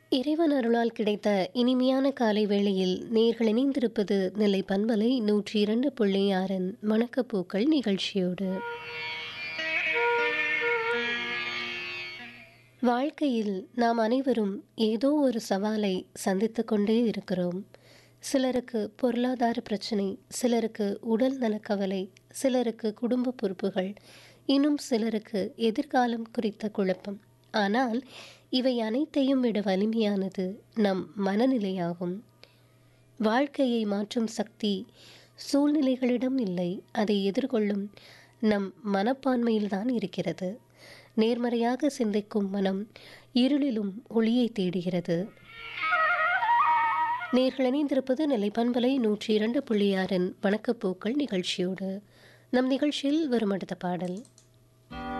இறைவன் அருளால் கிடைத்த இனிமையான காலை வேளையில் நேர்கள் இணைந்திருப்பது நெல்லை பண்பலை நூற்றி இரண்டு புள்ளி ஆறன் வணக்கப்பூக்கள் நிகழ்ச்சியோடு வாழ்க்கையில் நாம் அனைவரும் ஏதோ ஒரு சவாலை சந்தித்து கொண்டே இருக்கிறோம் சிலருக்கு பொருளாதார பிரச்சனை சிலருக்கு உடல் நலக்கவலை சிலருக்கு குடும்ப பொறுப்புகள் இன்னும் சிலருக்கு எதிர்காலம் குறித்த குழப்பம் ஆனால் இவை அனைத்தையும் விட வலிமையானது நம் மனநிலையாகும் வாழ்க்கையை மாற்றும் சக்தி சூழ்நிலைகளிடம் இல்லை அதை எதிர்கொள்ளும் நம் மனப்பான்மையில்தான் இருக்கிறது நேர்மறையாக சிந்திக்கும் மனம் இருளிலும் ஒளியை தேடுகிறது நேர்கள் இணைந்திருப்பது நெல்லை பண்பலை நூற்றி இரண்டு புள்ளி ஆறின் வணக்கப்பூக்கள் நிகழ்ச்சியோடு நம் நிகழ்ச்சியில் வரும் அடுத்த பாடல்